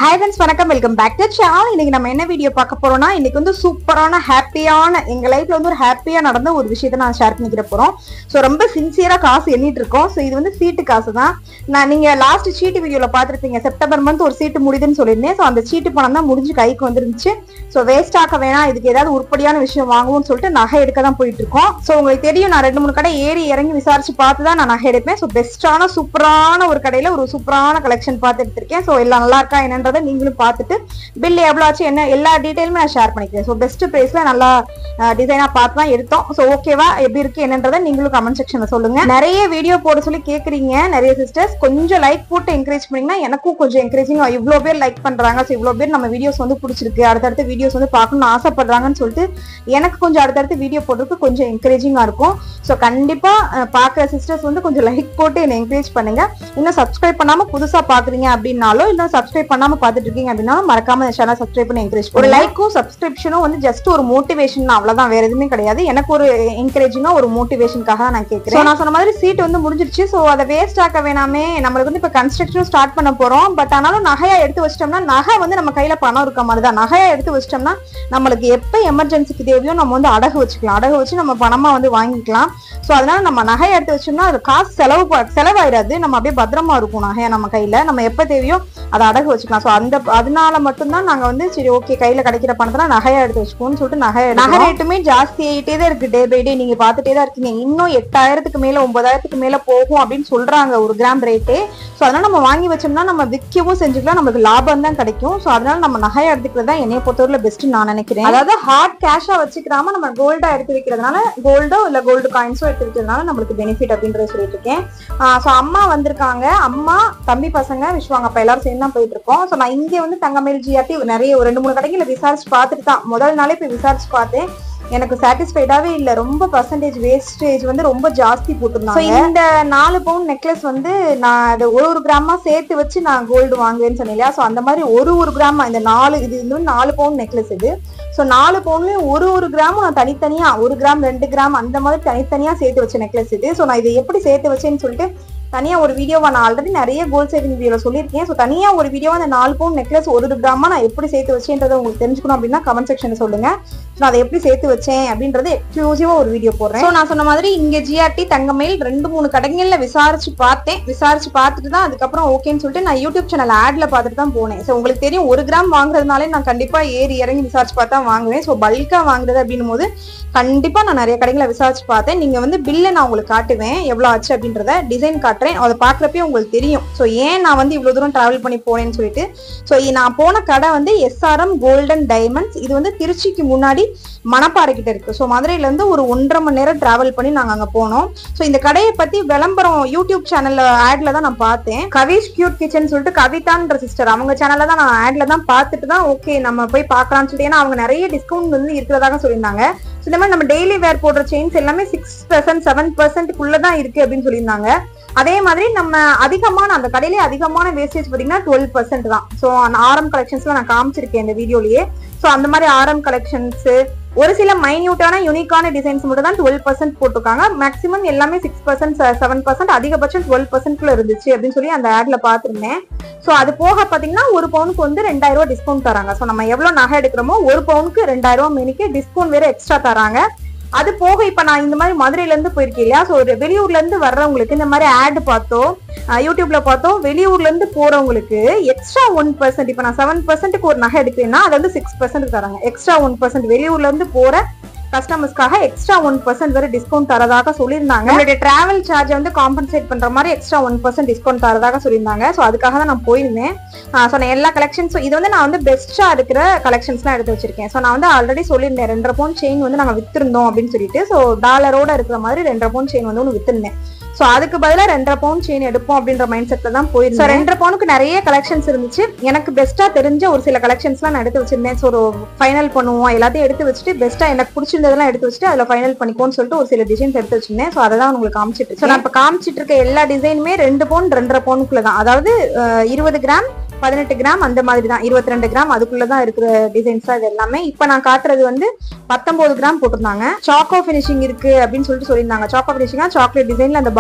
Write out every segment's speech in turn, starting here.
hi friends வணக்கம் welcome back to channel இன்னைக்கு நம்ம என்ன வீடியோ பார்க்க போறோம்னா இன்னைக்கு வந்து சூப்பரான ஹாப்பியான எங்க லைஃப்ல வந்து ஒரு ஹாப்பியா நடந்த ஒரு விஷயத்தை நான் ஷேர் பண்ணிக்கிற போறோம் ஸோ ரொம்ப சின்சியரா காசு எண்ணிட்டு இருக்கோம் ஸோ இது வந்து சீட்டு காசு தான் நான் நீங்க லாஸ்ட் சீட்டு வீடியோல பார்த்துருப்பீங்க செப்டம்பர் மந்த் ஒரு சீட்டு முடியுதுன்னு சொல்லியிருந்தேன் ஸோ அந்த சீட்டு பணம் தான் முடிஞ்சு கைக்கு வந்துருந்துச்சு ஸோ வேஸ்ட் ஆக்க வேணாம் இதுக்கு ஏதாவது உருப்படியான விஷயம் வாங்குவோம்னு சொல்லிட்டு நகை எடுக்க தான் போயிட்டு இருக்கோம் ஸோ உங்களுக்கு தெரியும் நான் ரெண்டு மூணு கடை ஏறி இறங்கி விசாரிச்சு பார்த்து தான் நான் நகை எடுப்பேன் ஸோ பெஸ்ட்டான சூப்பரான ஒரு கடையில ஒரு சூப்பரான கலெக்ஷன் பார்த்து எடுத்திருக்கேன் ஸோ எல்லாம் நல்லா இருக்கா என்னன்றதை நீங்களும் பார்த்துட்டு பில் எவ்வளோ ஆச்சு என்ன எல்லா டீட்டெயிலுமே நான் ஷேர் பண்ணிக்கிறேன் ஸோ பெஸ்ட் ப்ரைஸ்ல நல்லா டிசைனா பார்த்து தான் எடுத்தோம் ஸோ ஓகேவா எப்படி இருக்கு என்னன்றதை நீங்களும் கமெண்ட் செக்ஷன்ல சொல்லுங்க நிறைய வீடியோ போட சொல்லி கேக்குறீங்க நிறைய சிஸ்டர்ஸ் கொஞ்சம் லைக் போட்டு என்கரேஜ் பண்ணீங்கன்னா எனக்கும் கொஞ்சம் என்கரேஜிங் இவ்வளோ பேர் லைக் பண்றாங்க ஸோ இவ்வளோ பேர் நம்ம வீடியோஸ் வந்து பிடிச்சிருக்கு அடுத்தடுத்த வீடியோஸ் வந்து பார்க்கணும்னு ஆசைப்படுறாங்கன்னு சொல்லிட்டு எனக்கு கொஞ்சம் அடுத்தடுத்து வீடியோ போடுறதுக்கு கொஞ்சம் என்கரேஜிங்கா இருக்கும் ஸோ கண்டிப்பா அஹ், பார்க்குற சிஸ்டர்ஸ் வந்து கொஞ்சம் லைக் போட்டு என்னை என்கரேஜ் பண்ணுங்க இன்னும் சப்ஸ்கிரைப் பண்ணாம புதுசா பாக்குறீங்க அப்படின்னாலும் இன்னும் சப்ஸ்கிரைப் பண்ணாம பார்த்துட்டு இருக்கீங்க அப்படின்னா மறக்காம இந்த சேனல் சப்ஸ்கிரைப் பண்ணி என்கரேஜ் ஒரு லைக்கும் சப்ஸ்கிரிப்ஷனும் வந்து ஜஸ்ட் ஒரு மோட்டிவேஷன் அவ்வளவுதான் வேற எதுவுமே கிடையாது எனக்கு ஒரு என்கரேஜிங்கா ஒரு மோட்டிவேஷனுக்காக தான் நான் கேட்கிறேன் So, நான் சொன்ன மாதிரி சீட் வந்து முடிஞ்சிருச்சு ஸோ அதை வேஸ்ட் ஆக்க வேணாமே நம்மளுக்கு வந்து இப்போ கன்ஸ்ட்ரக்ஷனும் ஸ்டார்ட் பண்ண போறோம் பட் ஆனாலும் நகையா எடுத்து வச்சிட்டோம்னா நகை வந்து நம்ம கையில பணம் இருக்க மாதிரி தான் நகையா எடுத்து வச்சிட்டோம்னா நம்மளுக்கு எப்போ எமர்ஜென்சிக்கு தேவையோ நம்ம வந்து அடகு வச்சுக்கலாம் அடகு வச்சு நம்ம பணமா வந்து வாங்கிக்கலாம் ஸோ அதனால நம்ம நகை எடுத்து வச்சோம்னா அது காசு செலவு ப- செலவாயிடாது நம்ம அப்படியே பத்திரமா இருக்கும் நகையா நம்ம கையில நம்ம எப்போ தேவையோ அதை அடகு வச்சுக்கலாம் ஸோ அந்த அதனால மட்டும்தான் நாங்க வந்து சரி ஓகே கையில கிடைக்கிற பணத்தை நகையா எடுத்து வச்சுக்கோன்னு சொல்லிட்டு நகை நகை ரேட்டுமே ஜாஸ்தி ஆயிட்டே தான் இருக்கு டே பை டே நீங்க பார்த்துட்டே தான் இருக்கீங்க இன்னும் எட்டாயிரத்துக்கு மேல ஒன்பதாயிரத்துக்கு மேல போகும் அப்படின்னு சொல்றாங்க ஒரு கிராம் ரேட்டே ஸோ அதனால நம்ம வாங்கி வச்சோம்னா நம்ம விற்கவும் செஞ்சுக்கலாம் நமக்கு லாபம் தான் கிடைக்கும் ஸோ அதனால நம்ம நகையை எடுத்துக்கிறது தான் என்னைய பொறுத்தவரை பெஸ்ட் நான் நினைக்கிறேன் அதாவது ஹார்ட் கேஷா வச்சுக்கிறாம நம்ம கோல்டா எடுத்து வைக்கிறதுனால கோல்டோ இல்ல கோல்டு காயின்ஸோ எடுத்து வைக்கிறதுனால நம்மளுக்கு பெனிஃபிட் அப்படின்றத சொல்லிட்டு இருக்கேன் ஸோ அம்மா வந்திருக்காங்க அம்மா தம்பி பசங்க விஸ்வாங்கப்பா எல்லாரும் சேர்ந்து தான் போயிட்டு இருக்கோம் ஸோ நான் இங்கே வந்து தங்கமேல் ஜிஆர்டி நிறைய ஒரு ரெண்டு மூணு கடைகளை விசாரிச்சு பார்த்துட்டு தான் முதல் நாளே போய் விசாரிச்சு பார்த்தேன் எனக்கு சாட்டிஸ்ஃபைடாவே இல்ல ரொம்ப பர்சன்டேஜ் வேஸ்டேஜ் வந்து ரொம்ப ஜாஸ்தி போட்டிருந்தாங்க So, இந்த நாலு பவுன் நெக்லஸ் வந்து நான் அது ஒரு ஒரு கிராமா சேர்த்து வச்சு நான் கோல்டு வாங்குவேன்னு சொன்னேன் இல்லையா ஸோ அந்த மாதிரி ஒரு ஒரு கிராமா இந்த நாலு இது வந்து நாலு பவுன் நெக்லஸ் இது ஸோ நாலு பவுன்லயும் ஒரு ஒரு கிராமும் நான் தனித்தனியா ஒரு கிராம் ரெண்டு கிராம் அந்த மாதிரி தனித்தனியா சேர்த்து வச்ச நெக்லஸ் இது ஸோ நான் இதை எப்படி சேர்த்து வச்சேன்னு சொல்லிட்டு தனியா ஒரு வீடியோவா நான் ஆல்ரெடி நிறைய கோல்ட் சேவிங் வீடியோல சொல்லியிருக்கேன் ஸோ தனியா ஒரு வீடியோவா அந்த நாலு பவுன் நெக்லஸ் ஒரு ஒரு கிராமா நான் எப்படி சேர்த்து வச்சேன்றதை உங்களுக்கு தெரிஞ்சுக்கணும் அப்படின்னா கமெண்ட் செக்ஷன்ல சொல்லுங்க ஸோ நான் அதை எப்படி சேர்த்து வச்சேன் அப்படின்றது எக்ஸ்க்ளூசிவா ஒரு வீடியோ போடுறேன் ஸோ நான் சொன்ன மாதிரி இங்க ஜிஆர்டி தங்கமயில் ரெண்டு மூணு கடைகள்ல விசாரிச்சு பார்த்தேன் விசாரிச்சு பார்த்துட்டு தான் அதுக்கப்புறம் ஓகேன்னு சொல்லிட்டு நான் யூடியூப் சேனல் ஆட்ல பார்த்துட்டு தான் போனேன் ஸோ உங்களுக்கு தெரியும் ஒரு கிராம் வாங்குறதுனாலே நான் கண்டிப்பா ஏறி இறங்கி விசாரிச்சு பார்த்தா வாங்குவேன் ஸோ பல்கா வாங்குறது அப்படின்னும் போது கண்டிப்பா நான் நிறைய கடைகளை விசாரிச்சு பார்த்தேன் நீங்க வந்து பில்லை நான் உங்களுக்கு காட்டுவேன் எவ்வளவு ஆச்சு அப்படின்றத டிசைன் காட்டுறேன் அதை பாக்குறப்பே உங்களுக்கு தெரியும் ஸோ ஏன் நான் வந்து இவ்வளவு தூரம் டிராவல் பண்ணி போனேன்னு சொல்லிட்டு ஸோ நான் போன கடை வந்து எஸ்ஆர்எம் கோல்டன் டைமண்ட்ஸ் இது வந்து திருச்சிக்கு முன்னாடி மணப்பாறை கிட்ட இருக்கு ஸோ மதுரையில இருந்து ஒரு ஒன்றரை மணி நேரம் டிராவல் பண்ணி நாங்க அங்க போனோம் ஸோ இந்த கடையை பத்தி விளம்பரம் யூடியூப் சேனல்ல ஆட்ல தான் நான் பார்த்தேன் கவிஷ் கியூட் கிச்சன் சொல்லிட்டு கவிதான்ற சிஸ்டர் அவங்க சேனல்ல தான் நான் ஆட்ல தான் பார்த்துட்டு தான் ஓகே நம்ம போய் பார்க்கலாம்னு சொல்லிட்டு ஏன்னா அவங்க நிறைய டிஸ்கவுண்ட் வந்து இருக்கிறதாக சொல்லியிருந்தாங்க ஸோ இந்த மாதிரி நம்ம டெய்லி வேர் போடுற செயின்ஸ் எல்லாமே சிக்ஸ் பர்சன்ட் செவன் பர்சன்ட்குள்ள தான் இருக்கு அப்படின்னு சொல்லியிருந்தாங்க அதே மாதிரி நம்ம அதிகமான அந்த கடையிலே அதிகமான வேஸ்டேஜ் பார்த்தீங்கன்னா டுவெல் பர்சன்ட் தான் ஸோ ஆரம் கலெக்ஷன்ஸ்ல நான் காமிச்சிருக்கேன் இந்த வீடியோலயே ஸோ அந்த மாதிரி ஆரம் கலெக்ஷன்ஸ் ஒரு சில மைன்யூட்டான யூனிக்கான டிசைன்ஸ் மட்டும் தான் டுவெல் பர்சன்ட் போட்டிருக்காங்க மேக்ஸிமம் எல்லாமே சிக்ஸ் பர்சன்ட் செவன் பர்சன்ட் அதிகபட்சம் டுவெல் பர்சன்ட்ல இருந்துச்சு அப்படின்னு சொல்லி அந்த ஆட்ல பார்த்துருந்தேன் ஸோ அது போக பாத்தீங்கன்னா ஒரு பவுனுக்கு வந்து ரெண்டாயிரம் ரூபாய் டிஸ்கவுண்ட் தராங்க ஸோ நம்ம எவ்வளவு நகை எடுக்கிறோமோ ஒரு பவுனுக்கு ரெண்டாயிரம் ரூபாய் மினிக்கு டிஸ்கவுண்ட் வேற எக்ஸ்ட்ரா தராங்க அது போக இப்ப நான் இந்த மாதிரி மதுரையில இருந்து போயிருக்கேன் இல்லையா ஸோ வெளியூர்ல இருந்து வர்றவங்களுக்கு இந்த மாதிரி ஆட் பார்த்தோம் அஹ் யூடியூப்ல பார்த்தோம் வெளியூர்ல இருந்து போறவங்களுக்கு எக்ஸ்ட்ரா ஒன் பர்சன்ட் இப்ப நான் செவன் பர்சன்ட்டுக்கு ஒரு நகை எடுக்கிறேன்னா அது வந்து சிக்ஸ் பர்சன்ட் தராங்க எக்ஸ்ட்ரா ஒன் பர்சன்ட் வெளியூர்ல இருந்து போற கஸ்டமர்ஸ்க்காக எக்ஸ்ட்ரா ஒன் பர்சன்ட் வரை டிஸ்கவுண்ட் தரதாக சொல்லியிருந்தாங்க நம்மளுடைய டிராவல் சார்ஜ் வந்து காம்பன்சேட் பண்ற மாதிரி எக்ஸ்ட்ரா ஒன் பர்சன்ட் டிஸ்கவுண்ட் தரதாக சொல்லியிருந்தாங்க ஸோ அதுக்காக தான் நான் போயிருந்தேன் ஸோ நான் எல்லா கலெக்ஷன்ஸும் இது வந்து நான் வந்து பெஸ்டா இருக்கிற கலெக்ஷன்ஸ்லாம் எடுத்து வச்சிருக்கேன் ஸோ நான் வந்து ஆல்ரெடி சொல்லியிருந்தேன் ரெண்டரை பவுன் செயின் வந்து நாங்கள் வித்திருந்தோம் அப்படின்னு சொல்லிட்டு ஸோ டாலரோட இருக்கிற மாதிரி ரெண்டரை பவுன் செயின் வந்து ஒன்று வித்திருந்தேன் ஸோ அதுக்கு பதிலாக ரெண்டரை பவுன் செயின் எடுப்போம் அப்படின்ற மைண்ட் செட்ல தான் போயிருந்தேன் ரெண்டரை பவுனுக்கு நிறைய கலெக்ஷன்ஸ் இருந்துச்சு எனக்கு பெஸ்ட்டா தெரிஞ்ச ஒரு சில கலெக்ஷன்ஸ்லாம் நான் எடுத்து வச்சிருந்தேன் ஸோ ஒரு ஃபைனல் பண்ணுவோம் எல்லாத்தையும் எடுத்து வச்சுட்டு பெஸ்ட்டா எனக்கு பிடிச்சிருந்ததெல்லாம் எடுத்து வச்சுட்டு அதில் ஃபைனல் பண்ணிக்கோன்னு சொல்லிட்டு ஒரு சில டிசைன்ஸ் எடுத்து வச்சிருந்தேன் ஸோ அதை தான் உங்களுக்கு காமிச்சிட்டு ஸோ நான் இப்போ காமிச்சிட்டு இருக்க எல்லா டிசைனுமே ரெண்டு பவுன் ரெண்டரை பவுனுக்குள்ள தான் அதாவது அஹ், இருபது கிராம் பதினெட்டு கிராம் அந்த மாதிரி தான் இருபத்தி ரெண்டு கிராம் அதுக்குள்ள தான் இருக்கிற டிசைன்ஸ் தான் இது எல்லாமே இப்போ நான் காட்டுறது வந்து பத்தொன்பது கிராம் போட்டிருந்தாங்க சாக்கோ ஃபினிஷிங் இருக்கு அப்படின்னு சொல்லிட்டு சொல்லியிருந்தாங்க சாக்கோ ஃபினிஷிங்கா சாக்லேட் டிசைன்ல அந்த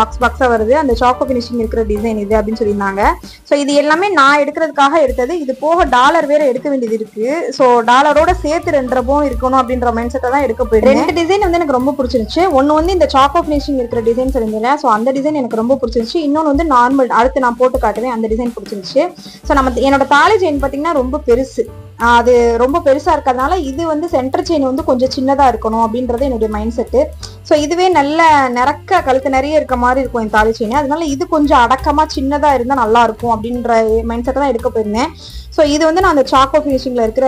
பாக்ஸ் பாக்ஸா வருது அந்த சாக்கோ ஃபினிஷிங் இருக்கிற டிசைன் இது அப்படின்னு சொல்லியிருந்தாங்க ஸோ இது எல்லாமே நான் எடுக்கிறதுக்காக எடுத்தது இது போக டாலர் வேற எடுக்க வேண்டியது இருக்கு ஸோ டாலரோட சேர்த்து ரெண்டரை பவுன் இருக்கணும் அப்படின்ற மைண்ட் செட்டை தான் எடுக்க போயிட்டு ரெண்டு டிசைன் வந்து எனக்கு ரொம்ப பிடிச்சிருந்துச்சு ஒன்னு வந்து இந்த சாக்கோ ஃபினிஷிங் இருக்கிற டிசைன் சொல்லியிருந்தேன் ஸோ அந்த டிசைன் எனக்கு ரொம்ப பிடிச்சிருந்துச்சு இன்னொன்று வந்து நார்மல் அடுத்து நான் போட்டு காட்டுவேன் அந்த டிசைன் பிடிச்சிருந்துச்சு ஸோ நம்ம என்னோட தாலி செயின் பார்த்தீங்கன்னா ரொம்ப பெருசு ஆஹ் அது ரொம்ப பெருசா இருக்கிறதுனால இது வந்து சென்டர் செயின் வந்து கொஞ்சம் சின்னதா இருக்கணும் அப்படின்றது என்னுடைய மைண்ட் செட்டு ஸோ இதுவே நல்ல நிறக்க கழுத்து நிறைய இருக்க மாதிரி இருக்கும் என் தாலி செயின் அதனால இது கொஞ்சம் அடக்கமா சின்னதா இருந்தா நல்லா இருக்கும் அப்படின்ற மைண்ட் செட்டை தான் எடுக்க போயிருந்தேன் ஸோ இது வந்து நான் அந்த சாக்கோ ஃபினிஷிங்ல இருக்கிற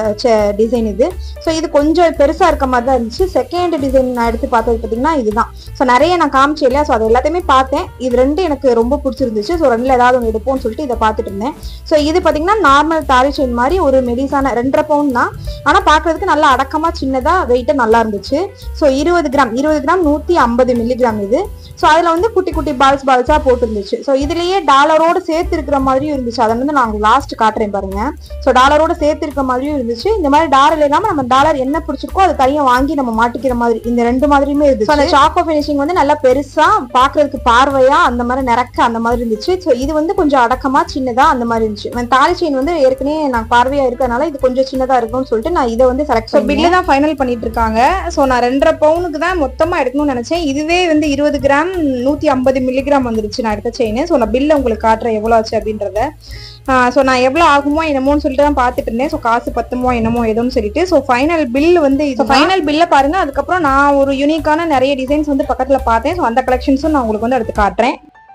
டிசைன் இது ஸோ இது கொஞ்சம் பெருசா இருக்க மாதிரி தான் இருந்துச்சு செகண்ட் டிசைன் நான் எடுத்து பார்த்தது பார்த்தீங்கன்னா இதுதான் ஸோ நிறைய நான் காமிச்சேன் இல்லையா ஸோ அது எல்லாத்தையுமே பார்த்தேன் இது ரெண்டு எனக்கு ரொம்ப பிடிச்சிருந்துச்சு ஸோ ரெண்டுல ஏதாவது ஒன்று எடுப்போம்னு சொல்லிட்டு இதை பார்த்துட்டு இருந்தேன் ஸோ இது பார்த்தீங்கன்னா நார்மல் தாலி செயின் மாதிரி ஒரு மெலிசான ரெண்டரை பவுன் தான் ஆனால் பார்க்கறதுக்கு நல்லா அடக்கமா சின்னதா வெயிட்டா நல்லா இருந்துச்சு ஸோ இருபது கிராம் இருபது கிராம் நூற்றி ஐம்பது மில்லிகிராம் இது ஸோ அதில் வந்து குட்டி குட்டி பால்ஸ் பால்ஸாக போட்டுருந்துச்சு ஸோ இதுலயே டாலரோட சேர்த்து இருக்கிற மாதிரியும் இருந்துச்சு அதை வந்து நான் உங்களுக்கு லாஸ்ட் காட்டுறேன் பாருங்க ஸோ டாலரோட சேர்த்து இருக்கிற மாதிரியும் இருந்துச்சு இந்த மாதிரி டாலர் இல்லாம நம்ம டாலர் என்ன பிடிச்சிருக்கோ அது தனியாக வாங்கி நம்ம மாட்டிக்கிற மாதிரி இந்த ரெண்டு மாதிரியுமே இருந்துச்சு அந்த சாக்கோ ஃபினிஷிங் வந்து நல்லா பெருசா பார்க்கறதுக்கு பார்வையா அந்த மாதிரி நிறக்க அந்த மாதிரி இருந்துச்சு ஸோ இது வந்து கொஞ்சம் அடக்கமா சின்னதா அந்த மாதிரி இருந்துச்சு அந்த தாலி செயின் வந்து ஏற்கனவே நான் பார்வையா இருக்கறனால இது கொஞ்சம் சின்னதா இருக்கும்னு சொல்லிட்டு நான் இதை வந்து செலக்ட் பண்ணி பில்லு தான் ஃபைனல் பண்ணிட்டு இருக்காங்க ஸோ நான் ரெண்டரை பவுனுக்கு தான் மொத்தமா எடுக்கணும்னு நினைச்சேன் இதுவே வந்து இருபது கிராம் நூத்தி ஐம்பது மில்லிகிராம் வந்துருச்சு நான் எடுத்த செயின் ஸோ நான் பில்ல உங்களுக்கு காட்டுறேன் எவ்வளவு ஆச்சு அப்படின்றத ஸோ நான் எவ்வளோ ஆகுமோ என்னமோன்னு சொல்லிட்டு தான் பார்த்துட்டு இருந்தேன் ஸோ காசு பத்துமோ என்னமோ ஏதோன்னு சொல்லிட்டு ஸோ ஃபைனல் பில் வந்து இது ஃபைனல் பில்லை பாருங்க அதுக்கப்புறம் நான் ஒரு யூனிக்கான நிறைய டிசைன்ஸ் வந்து பக்கத்தில் பார்த்தேன் ஸோ அந்த கலெக்ஷன்ஸும் நான் உங்களுக்கு வந்து எடுத்து காட்டுறேன்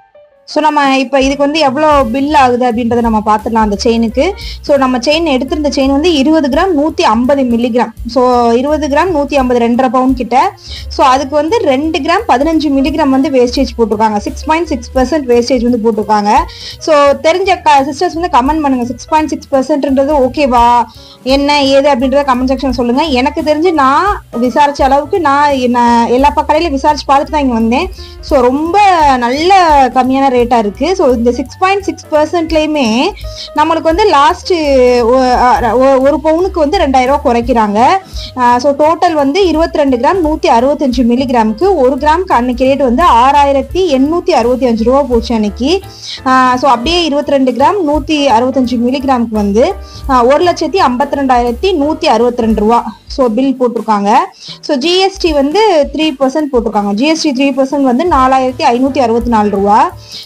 ஸோ நம்ம இப்போ இதுக்கு வந்து எவ்வளோ பில் ஆகுது அப்படின்றத நம்ம பார்த்துடலாம் அந்த செயினுக்கு ஸோ நம்ம செயின் எடுத்திருந்த செயின் வந்து இருபது கிராம் நூற்றி ஐம்பது மில்லிகிராம் ஸோ இருபது கிராம் நூற்றி ஐம்பது ரெண்டரை பவுன் கிட்ட ஸோ அதுக்கு வந்து ரெண்டு கிராம் பதினஞ்சு மில்லிகிராம் வந்து வேஸ்டேஜ் போட்டிருக்காங்க six point six percent wastage வந்து போட்டிருக்காங்க ஸோ தெரிஞ்ச சிஸ்டர்ஸ் வந்து கமெண்ட் பண்ணுங்க சிக்ஸ் பாயிண்ட் சிக்ஸ் பர்சன்ட்ன்றது ஓகேவா என்ன ஏது அப்படின்றத கமெண்ட் செக்ஷன் சொல்லுங்க எனக்கு தெரிஞ்சு நான் விசாரிச்ச அளவுக்கு நான் என்ன எல்லா கடையிலும் விசாரிச்சு பார்த்துட்டு தான் இங்கே வந்தேன் ஸோ ரொம்ப நல்ல கம்மியான ரேட்டாக இருக்குது ஸோ இந்த சிக்ஸ் பாயிண்ட் சிக்ஸ் பர்சன்ட்லேயுமே நம்மளுக்கு வந்து லாஸ்ட்டு ஒரு பவுனுக்கு வந்து ரெண்டாயிரம் ரூபா குறைக்கிறாங்க ஸோ டோட்டல் வந்து இருபத்தி ரெண்டு கிராம் நூற்றி அறுபத்தஞ்சு மில்லிகிராமுக்கு ஒரு கிராமுக்கு அன்னைக்கு ரேட் வந்து ஆறாயிரத்தி எண்ணூற்றி அறுபத்தி அஞ்சு ரூபா போச்சு அன்னைக்கு ஸோ அப்படியே இருபத்தி ரெண்டு கிராம் நூற்றி அறுபத்தஞ்சு மில்லிகிராமுக்கு வந்து ஆஹ் ஒரு லட்சத்தி ஐம்பத்தி ரெண்டாயிரத்தி நூற்றி அறுபத்தி ரெண்டு ரூபா ஸோ பில் போட்டிருக்காங்க ஸோ ஜிஎஸ்டி வந்து த்ரீ பர்சன்ட் போட்டிருக்காங்க ஜிஎஸ்டி த்ரீ பர்சன்ட் வந்து நாலாயிரத்தி ஐநூற்றி அறுபத்தி நாலு ரூபா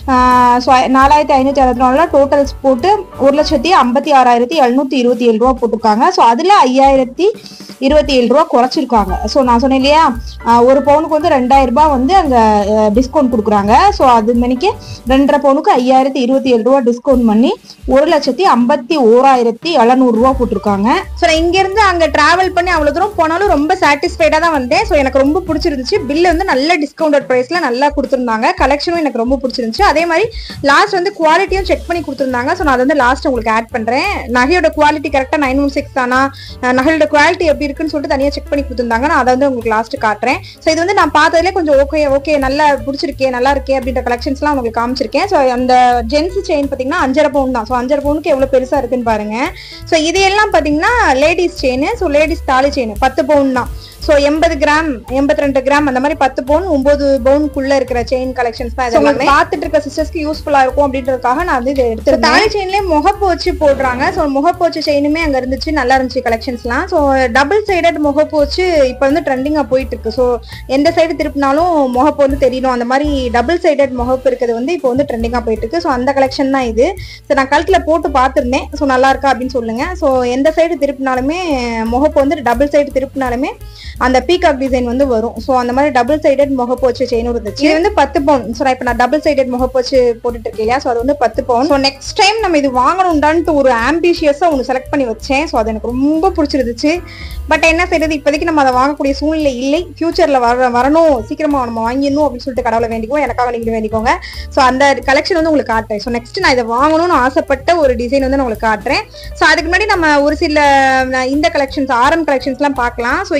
ஸோ நாலாயிரத்தி ஐநூற்றி அறுபத்தி நாலு டோட்டல்ஸ் போட்டு ஒரு லட்சத்தி ஐம்பத்தி ஆறாயிரத்தி எழுநூத்தி இருபத்தி ஏழு ரூபா போட்டிருக்காங்க ஸோ அதில் ஐயாயிரத்தி இருபத்தி ஏழு ரூபா குறைச்சிருக்காங்க ஸோ நான் சொன்னேன் இல்லையா ஆஹ் ஒரு பவுனுக்கு வந்து ரெண்டாயிரம் ரூபாய் வந்து அங்கே டிஸ்கவுண்ட் கொடுக்குறாங்க ஸோ அது மணிக்கு ரெண்டரை பவுனுக்கு ஐயாயிரத்தி இருபத்தி ஏழு ரூபா டிஸ்கவுண்ட் பண்ணி ஒரு லட்சத்தி ஐம்பத்தி ஓராயிரத்தி எழுநூறு ரூபா போட்டிருக்காங்க ஸோ நான் இங்கேருந்து அங்கே டிராவல் பண்ணி அவ்வளோ தூரம் போனாலும் ரொம்ப சாட்டிஸ்ஃபைடாக தான் வந்தேன் ஸோ எனக்கு ரொம்ப பிடிச்சிருந்துச்சு பில்லு வந்து நல்ல டிஸ்கவுண்டட் ப்ரைஸில் நல்லா கொடுத்துருந்தாங்க கலெக்ஷனும் எனக்கு ரொம்ப பிடிச்சிருந்துச்சு அதே மாதிரி லாஸ்ட் வந்து குவாலிட்டியும் செக் பண்ணி கொடுத்துருந்தாங்க ஸோ நான் அதை வந்து லாஸ்ட் உங்களுக்கு ஆட் பண்ணுறேன் நகையோட குவாலிட்டி கரெக்டாக நைன் ஒன் சிக்ஸ் தானா அஹ் நகையோட குவாலிட்டி எப்படி இருக்குன்னு சொல்லிட்டு தனியாக செக் பண்ணி கொடுத்துருந்தாங்க நான் அதை வந்து உங்களுக்கு லாஸ்ட் காட்டுறேன் ஸோ இது வந்து நான் பார்த்ததுலேயே கொஞ்சம் ஓகே ஓகே நல்லா பிடிச்சிருக்கே நல்லா இருக்கே அப்படின்ற கலெக்ஷன்ஸ்லாம் உங்களுக்கு காமிச்சிருக்கேன் ஸோ அந்த ஜென்ஸ் செயின் பார்த்தீங்கன்னா அஞ்சரை பவுன் தான் ஸோ அஞ்சரை பவுனுக்கு எவ்வளோ பெருசாக இருக்குன்னு பாருங்க ஸோ இது எல்லாம் பார்த்தீங்கன்னா லேடிஸ் செயின் ஸோ லேடிஸ் தாலி செயின் பத்து பவுன் தான் ஸோ எண்பது கிராம் எண்பத்தி ரெண்டு கிராம் அந்த மாதிரி பத்து பவுன் ஒன்பது பவுனுக்குள்ள இருக்கிற செயின் கலெக்ஷன்ஸ் தான் இதெல்லாம் பார்த்துட்டு இருக்க சிஸ்டர்ஸ்க்கு யூஸ்ஃபுல்லா இருக்கும் அப்படின்றதுக்காக நான் வந்து இதை எடுத்து தாலி செயின்லேயே முகப்பு வச்சு போடுறாங்க ஸோ முகப்பு வச்சு செயினுமே அங்க இருந்துச்சு நல்லா இருந்துச்சு கலெக்ஷன்ஸ்லாம் ஸோ டபுள் சைடட் முகப்பு வச்சு இப்போ வந்து ட்ரெண்டிங்கா போயிட்டு இருக்கு ஸோ எந்த சைடு திருப்பினாலும் முகப்பு வந்து தெரியணும் அந்த மாதிரி டபுள் சைடட் முகப்பு இருக்கிறது வந்து இப்போ வந்து ட்ரெண்டிங்கா போயிட்டு இருக்கு ஸோ அந்த கலெக்ஷன் தான் இது ஸோ நான் கழுத்துல போட்டு பார்த்துருந்தேன் ஸோ நல்லா இருக்கா அப்படின்னு சொல்லுங்க ஸோ எந்த சைடு திருப்பினாலுமே முகப்பு வந்து டபுள் சைடு திருப்பினாலுமே அந்த பீகாக் டிசைன் வந்து வரும் ஸோ அந்த மாதிரி டபுள் சைடட் முகப்பு வச்சு செயினும் இருந்துச்சு இது வந்து பத்து பவுன் ஸோ இப்போ நான் டபுள் சைடட் முகப்பு வச்சு போட்டுட்டு இருக்கேன் இல்லையா ஸோ அது வந்து பத்து பவுன் ஸோ நெக்ஸ்ட் டைம் நம்ம இது வாங்கணும்டான்ட்டு ஒரு ஆம்பிஷியஸாக ஒன்று செலக்ட் பண்ணி வச்சேன் ஸோ அது எனக்கு ரொம்ப பிடிச்சிருந்துச்சு பட் என்ன செய்யறது இப்போதைக்கு நம்ம அதை வாங்கக்கூடிய சூழ்நிலை இல்லை ஃபியூச்சர்ல வர வரணும் சீக்கிரமா நம்ம வாங்கிடணும் அப்படின்னு சொல்லிட்டு கடவுளை வேண்டிக்குவோம் எனக்காக நீங்க வேண்டிக்கோங்க ஸோ அந்த கலெக்ஷன் வந்து உங்களுக்கு காட்டுறேன் ஸோ நெக்ஸ்ட் நான் இதை வாங்கணும்னு ஆசைப்பட்ட ஒரு டிசைன் வந்து நான் உங்களுக்கு காட்டுறேன் ஸோ அதுக்கு முன்னாடி நம்ம ஒரு சில நான் இந்த கலெக்ஷன்ஸ் ஆரம் கலெக்ஷன்ஸ்லாம் பார்க்கலாம் ஸோ இது வந்து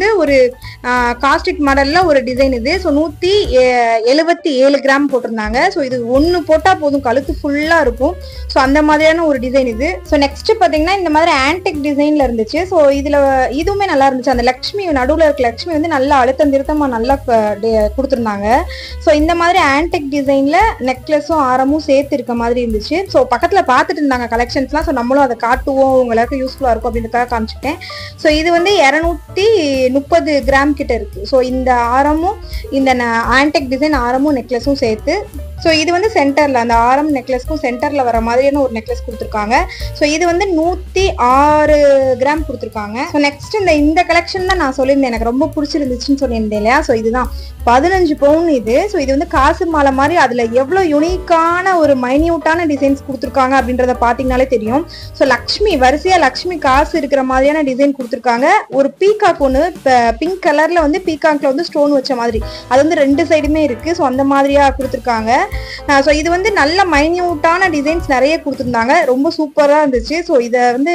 வந்து ஒரு காஸ்டிக் மாடல்ல ஒரு டிசைன் இது ஸோ நூத்தி எழுபத்தி ஏழு கிராம் போட்டிருந்தாங்க ஸோ இது ஒன்று போட்டா போதும் கழுத்து ஃபுல்லா இருக்கும் ஸோ அந்த மாதிரியான ஒரு டிசைன் இது ஸோ நெக்ஸ்ட் பாத்தீங்கன்னா இந்த மாதிரி ஆன்டிக் டிசைன்ல இருந்துச்சு ஸோ இதுல இதுவுமே நல்லா இருந்துச்சு அந்த லக்ஷ்மி நடுவுல இருக்க லக்ஷ்மி வந்து நல்லா அழுத்தம் திருத்தமா நல்லா ப- டி- கொடுத்திருந்தாங்க ஸோ இந்த மாதிரி ஆன்டிக் டிசைன்ல நெக்லஸும் ஆரமும் சேர்த்து இருக்க மாதிரி இருந்துச்சு ஸோ பக்கத்துல பார்த்துட்டு இருந்தாங்க கலெக்ஷன்ஸ்லாம் ஸோ நம்மளும் அதை காட்டுவோம் உங்களுக்கு யூஸ்ஃபுல்லா இருக்கும் அப்படின்றதுக்காக காமிச்சிட்டேன் ஸோ இது வந்து இரநூத்தி முப்பது கிராம் கிட்ட இருக்கு ஸோ இந்த ஆரமும் இந்த ஆன்டிக் டிசைன் ஆரமும் நெக்லஸும் சேர்த்து ஸோ இது வந்து சென்டர்ல அந்த ஆரம் நெக்லஸ்க்கும் சென்டர்ல வர மாதிரியான ஒரு நெக்லஸ் கொடுத்துருக்காங்க ஸோ இது வந்து நூத்தி ஆறு கிராம் கொடுத்துருக்காங்க ஸோ நெக்ஸ்ட் இந்த இந்த கலெக்ஷன் தான் நான் சொல்லியிருந்தேன் எனக்கு ரொம்ப பிடிச்சிருந்துச்சுன்னு சொல்லியிருந்தேன் இல்லையா ஸோ இதுதான் பதினஞ்சு பவுன் இது ஸோ இது வந்து காசு மாலை மாதிரி அதுல எவ்வளவு யுனிக்கான ஒரு மைன்யூட்டான டிசைன்ஸ் கொடுத்துருக்காங்க அப்படின்றத பாத்தீங்கனாலே தெரியும் ஸோ லக்ஷ்மி வரிசையா லக்ஷ்மி காசு இருக்கிற மாதிரியான டிசைன் கொடுத்துருக்காங்க ஒரு பீகாக் ஒன்று பிங்க் கலர்ல வந்து பீகாக்ல வந்து ஸ்டோன் வச்ச மாதிரி அது வந்து ரெண்டு சைடுமே இருக்கு ஸோ அந்த மாதிரியா கொடுத்துருக்காங்க ஸோ இது வந்து நல்ல மைன்யூட்டான டிசைன்ஸ் நிறைய கொடுத்துருந்தாங்க ரொம்ப சூப்பரா இருந்துச்சு ஸோ இதை வந்து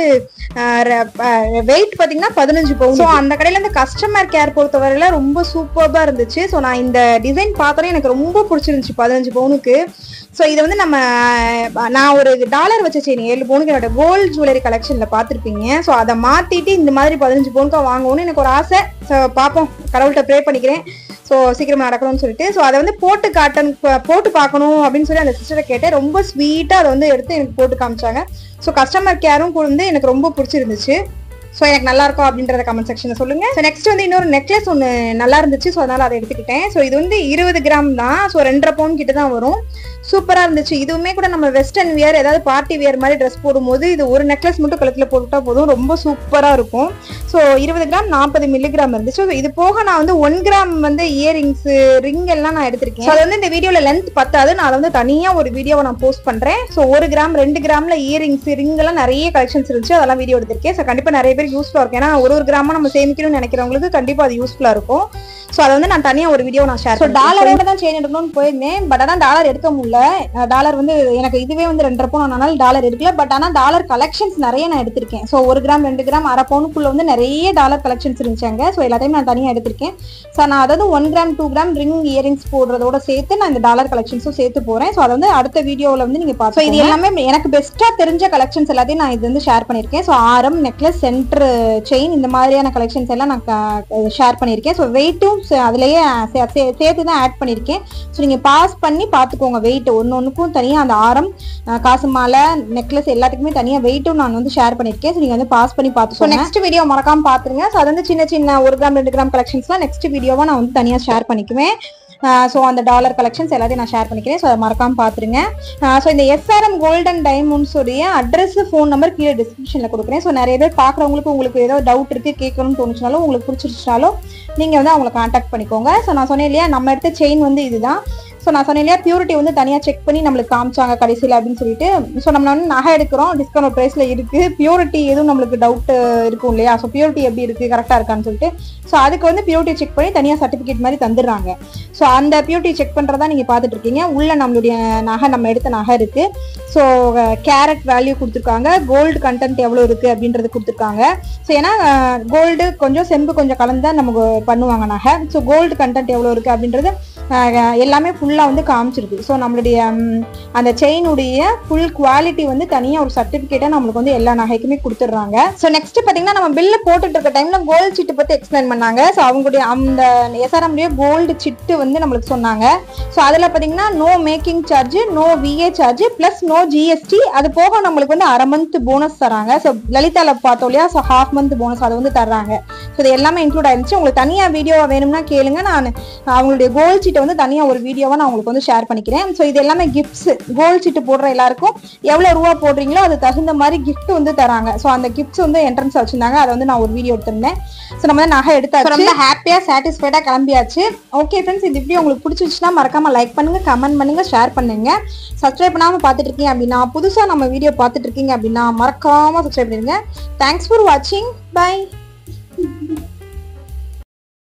வெயிட் பாத்தீங்கன்னா பதினஞ்சு பவுன் ஸோ அந்த கடையில இந்த கஸ்டமர் கேர் பொறுத்தவரையில ரொம்ப சூப்பர்பா இருந்துச்சு ஸோ நான் இந்த டிசைன் பார்த்தோன்னே எனக்கு ரொம்ப பிடிச்சிருந்துச்சு பதினஞ்சு பவுனுக்கு ஸோ இதை வந்து நம்ம அஹ், நான் ஒரு டாலர் வச்ச செயின் ஏழு பவுனுக்கு என்னோட கோல்ட் ஜுவல்லரி கலெக்ஷன்ல பார்த்துருப்பீங்க ஸோ அதை மாத்திட்டு இந்த மாதிரி பதினஞ்சு பவுனுக்கா வாங்கணும்னு எனக்கு ஒரு ஆசை ஸோ பார்ப்போம் கடவுள்கிட்ட ப்ரே பண்ணிக்கிறேன் ஸோ சீக்கிரமா நடக்கணும்னு சொல்லிட்டு ஸோ அதை வந்து போட்டு காட்டன் போட்டு பார்க்கணும் அப்படின்னு சொல்லி அந்த சிஸ்டரை கேட்டேன் ரொம்ப ஸ்வீட்டாக அதை வந்து எடுத்து எனக்கு போட்டு காமிச்சாங்க ஸோ கஸ்டமர் கேரும் வந்து எனக்கு ரொம்ப பிடிச்சிருந்துச்சு ஸோ எனக்கு நல்லா இருக்கும் அப்படின்றத கமெண்ட் செக்ஷனில் சொல்லுங்க ஸோ நெக்ஸ்ட் வந்து இன்னொரு நெக்லஸ் ஒன்று நல்லா இருந்துச்சு ஸோ அதனால அதை எடுத்துக்கிட்டேன் ஸோ இது வந்து இருபது கிராம் தான் ஸோ ரெண்டரை பவுன் கிட்ட தான் வரும் சூப்பராக இருந்துச்சு இதுவுமே கூட நம்ம வெஸ்டர்ன் வியர் ஏதாவது பார்ட்டி வியர் மாதிரி ட்ரெஸ் போடும்போது இது ஒரு நெக்லஸ் மட்டும் கழுத்தில் போட்டுட்டா போதும் ரொம்ப சூப்பராக இருக்கும் ஸோ இருபது கிராம் நாற்பது மில்லிகிராம் இருந்துச்சு So, இது போக நான் வந்து ஒன் கிராம் வந்து இயரிங்ஸ் ரிங் எல்லாம் நான் எடுத்திருக்கேன் So, அது வந்து இந்த வீடியோல லென்த் பத்தாது நான் அதை வந்து தனியா ஒரு வீடியோவை நான் போஸ்ட் பண்றேன் ஸோ ஒரு கிராம் ரெண்டு கிராம்ல இயரிங்ஸ் ரிங் எல்லாம் நிறைய கலெக்ஷன்ஸ் இருந்துச்சு அதெல்லாம் வீடியோ எடுத்திருக்கேன் ஸோ கண்டிப்பா நிறைய பேர் யூஸ்ஃபுல்லா இருக்கும் ஏன்னா ஒரு ஒரு கிராமா நம்ம சேமிக்கணும்னு நினைக்கிறவங்களுக்கு கண்டிப்பா அது யூஸ்ஃபுல்லா இருக்கும் ஸோ அதை வந்து நான் தனியா ஒரு வீடியோ நான் ஷேர் ஸோ டாலரோட தான் செயின் எடுக்கணும்னு போயிருந்தேன் பட் ஆனால் டாலர் எடுக்க முடியல டாலர் வந்து எனக்கு இதுவே வந்து ரெண்டரை பவுன் ஆனாலும் டாலர் எடுக்கல பட் ஆனால் டாலர் கலெக்ஷன்ஸ் நிறைய நான் எடுத்திருக்கேன் ஸோ ஒரு கிராம் ரெண்டு கிராம் அரை பவுனுக்குள்ள வந்து நிறைய டாலர் கலெக்ஷன்ஸ் இருந்துச்சாங்க ஸோ எல்லாத்தையும் நான் தனியாக எடுத்திருக்கேன் ஸோ நான் அதாவது one gram two gram ring earrings போடுறதோட சேர்த்து நான் இந்த டாலர் கலெக்ஷன்ஸும் சேர்த்து போறேன் ஸோ அதை வந்து அடுத்த வீடியோவில் வந்து நீங்க பார்த்து ஸோ இது எல்லாமே எனக்கு பெஸ்ட்டாக தெரிஞ்ச கலெக்ஷன்ஸ் எல்லாத்தையும் நான் இது வந்து ஷேர் பண்ணியிருக்கேன் ஸோ ஆரம் நெக்லஸ் சென்டர் செயின் இந்த மாதிரியான கலெக்ஷன்ஸ் எல்லாம் நான் ஷேர் பண்ணியிருக்கேன் ஸோ வெயிட்டும் அதுலயே சே- சே- சேர்த்து தான் ஆட் பண்ணியிருக்கேன் ஸோ நீங்க பாஸ் பண்ணி பார்த்துக்கோங்க வெயிட் ஒன்று ஒன்றுக்கும் தனியாக அந்த ஆரம் அஹ், காசு மாலை நெக்லஸ் எல்லாத்துக்குமே தனியாக வெயிட்டும் நான் வந்து ஷேர் பண்ணியிருக்கேன் ஸோ நீங்க வந்து பாஸ் பண்ணி பார்த்துக்கோங்க நெக்ஸ்ட் வீடியோ மறக்காம பார்த்துருங்க ஸோ அது வந்து சின்ன சின்ன ஒரு கிராம் ரெண்டு கிராம் கலெக்ஷன்ஸ்லாம் நெக்ஸ்ட் வீடியோவா நான் வந்து தனியாக ஷேர் பண்ணிக்குவேன் ஸோ அந்த டாலர் கலெக்ஷன்ஸ் எல்லாத்தையும் நான் ஷேர் பண்ணிக்கிறேன் ஸோ அதை மறக்காம பார்த்துருங்க ஸோ இந்த எஸ்ஆர்எம் கோல்டன் டைமண்ட்ஸ் உடைய அட்ரஸ் ஃபோன் நம்பர் கீழே டிஸ்கிரிப்ஷனில் கொடுக்குறேன் ஸோ நிறைய பேர் பார்க்குறவங்களுக்கு உங்களுக்கு ஏதோ டவுட் இருக்கு கேட்கணும்னு தோணுச்சுனாலும் உங்களுக்கு பிடிச்சிருச்சுனாலும் நீங்கள் வந்து அவங்களை காண்டாக்ட் பண்ணிக்கோங்க ஸோ நான் சொன்னேன் இல்லையா நம்ம எடுத்த செயின் வந்து இதுதான் ஸோ நான் சொன்னேன் இல்லையா பியூரிட்டி வந்து தனியாக செக் பண்ணி நம்மளுக்கு காமிச்சாங்க கடைசியில் அப்படின்னு சொல்லிட்டு ஸோ நம்ம வந்து நகை எடுக்கிறோம் டிஸ்கவுண்ட் ப்ரைஸில் இருக்கு பியூரிட்டி எதுவும் நம்மளுக்கு டவுட் இருக்கும் இல்லையா ஸோ பியூரிட்டி எப்படி இருக்கு கரெக்டாக இருக்கான்னு சொல்லிட்டு ஸோ அதுக்கு வந்து பியூரிட்டி செக் பண்ணி தனியாக சர்டிஃபிகேட் மாதிரி தந்துடுறாங்க ஸோ அந்த பியூட்டி செக் பண்ணுறதா நீங்கள் பார்த்துட்டு இருக்கீங்க உள்ள நம்மளுடைய நகை நம்ம எடுத்த நகை இருக்கு ஸோ கேரட் வேல்யூ கொடுத்துருக்காங்க கோல்டு கண்டென்ட் எவ்வளோ இருக்கு அப்படின்றது கொடுத்துருக்காங்க ஸோ ஏன்னா கோல்டு கொஞ்சம் செம்பு கொஞ்சம் கலந்து தான் நமக்கு பண்ணுவாங்க நகை ஸோ கோல்டு கண்டென்ட் எவ்வளோ இருக்கு அப்படின்றது அஹ், எல்லாமே ஃபுல்லாக வந்து காமிச்சிருக்கு ஸோ நம்மளுடைய ம், அந்த செயினுடைய ஃபுல் குவாலிட்டி வந்து தனியாக ஒரு சர்டிஃபிகேட்டாக நம்மளுக்கு வந்து எல்லா நகைக்குமே கொடுத்துட்றாங்க ஸோ நெக்ஸ்ட் பார்த்தீங்கன்னா நம்ம பில்லு போட்டுட்டு இருக்க டைம்ல கோல்டு சிட்டு பற்றி எக்ஸ்பிளைன் பண்ணாங்க ஸோ அவங்களுடைய அந்த எஸ்ஆர்எம்டைய கோல்டு சிட்டு வந்து நம்மளுக்கு சொன்னாங்க ஸோ அதில் பார்த்தீங்கன்னா no making charge no VA charge plus no GST அது போக நம்மளுக்கு வந்து அரை மந்த் போனஸ் தராங்க ஸோ லலிதால பார்த்தோம் இல்லையா ஸோ ஹாஃப் மந்த் போனஸ் அதை வந்து தர்றாங்க ஸோ இது எல்லாமே இன்க்ளூட் ஆயிருந்துச்சு உங்களுக்கு தனியாக வீடியோ வேணும்னா கேளுங்க நான் அவங்களுடைய கோல்ட் சீட்டை வந்து தனியாக ஒரு வீடியோவை நான் உங்களுக்கு வந்து ஷேர் பண்ணிக்கிறேன் ஸோ இது எல்லாமே கிஃப்ட்ஸ் கோல்ட் சீட்டு போடுற எல்லாருக்கும் எவ்வளோ ரூபா போடுறீங்களோ அது தகுந்த மாதிரி gift வந்து தராங்க ஸோ அந்த கிஃப்ட்ஸ் வந்து என்ட்ரன்ஸ் வச்சிருந்தாங்க அதை வந்து நான் ஒரு வீடியோ எடுத்திருந்தேன் ஸோ நம்ம வந்து நகை எடுத்தாச்சு ரொம்ப ஹாப்பியாக சாட்டிஸ்ஃபைடாக கிளம்பியாச்சு ஓகே ஃப்ரெண்ட்ஸ் இந்த வீடியோ உங்களுக்கு பிடிச்சிருச்சுன்னா மறக்காம லைக் பண்ணுங்க கமெண்ட் பண்ணுங்க ஷேர் பண்ணுங்க சப்ஸ்கிரைப் பண்ணாமல் பார்த்துட்டு இருக்கீங்க அப்படின்னா புதுசாக நம்ம வீடியோ பார்த்துட்டு இருக்கீங்க அப்படின்னா மறக்காம சப்ஸ்கிரைப் பண்ணிருங்க தேங்க்ஸ் ஃபார் வாட்சிங் பை